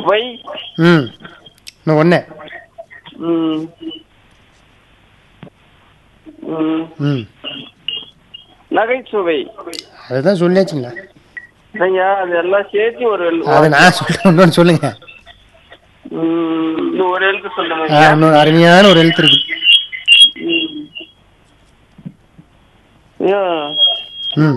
வை ம் இன்னும் ஒன்று ம் ம் ம் நகைச்சுவை அதுதான் சொல்லியாச்சுங்களா ஐயா அது எல்லாம் சேர்த்து ஒரு எழு- அது நான் சொல்கிறேன் இன்னொன்று சொல்லுங்க ம், இன்னும் ஒரு எழுத்து சொல்லுங்க ஆ, ஐயா. இன்னொரு அருமையான ஒரு எழுத்து இருக்கு ம். ஐயா, ம்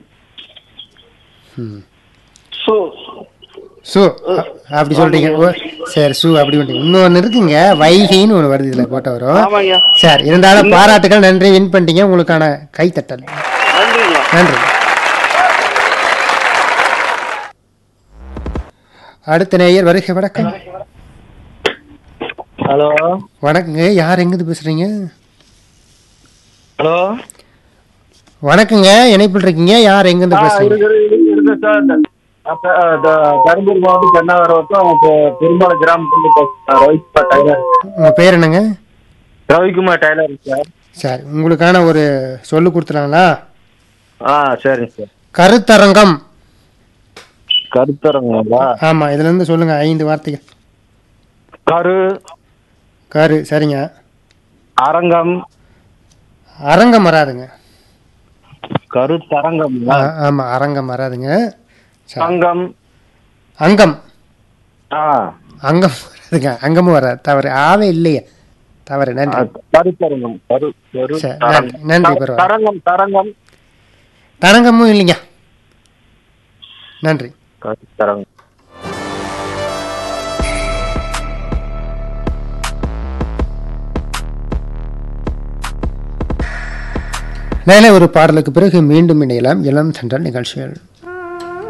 ம் சு சு அ- அப்படி சொல்லிட்டீங்க ஓ சரி சு அப்படி பண்ணிட்டீங்க இன்னொன்று இருக்குங்க வைகைன்னு ஒன்று வருது இதில் போட்ட வரும் ஆமாய்யா சார் இருந்தாலும் பாராட்டுகள் நன்றி வின் பண்ணிட்டீங்க உங்களுக்கான கைத்தட்டல் நன்றிங்க நன்றி அடுத்த நேயர் வருகை வணக்கம் ஹலோ வணக்கங்க யார் எங்கிருந்து பேசுறீங்க ஹலோ வணக்கங்க இணைப்பில் இருக்கீங்க யார் எங்கிருந்து பேசுறீங்க இருக்கு சார் அப்ப த- தருமபுரி மாவட்டம் தென்னாவரம் வட்டம் பெரும்பால கிராமத்துல பேசுறேன் ரவிக்குமார் டைலர் உங்க பேர் என்னங்க ரவிக்குமார் டைலர் சார் சரி உங்களுக்கான ஒரு சொல்லு கொடுத்துறாங்களா ஆ சரிங்க சார் கருத்தரங்கம் கருத்தரங்களா ஆமா இதுல இருந்து சொல்லுங்க ஐந்து வார்த்தைகள் கரு கரு சரிங்க அரங்கம் அரங்கம் வராதுங்க கருத்தரங்கம் ஆ, ஆமா அரங்கம் வராதுங்க சரி. அங்கம் அங்கம் ஆ அங்கம் வராதுங்க அங்கமும் வராது தவறு ஆவே இல்லையே தவறு நன்றி கருத்தரங்கம் கரு கரு சரி, நன்றி, நன்றி, பரவாயில்ல. தரங்கம் தரங்கம் தரங்கமும் இல்லைங்க நன்றி கருத்தரங்கம் மேலே ஒரு பாடலுக்கு பிறகு மீண்டும் இணையலாம் இளம் சென்றால் நிகழ்ச்சிகள்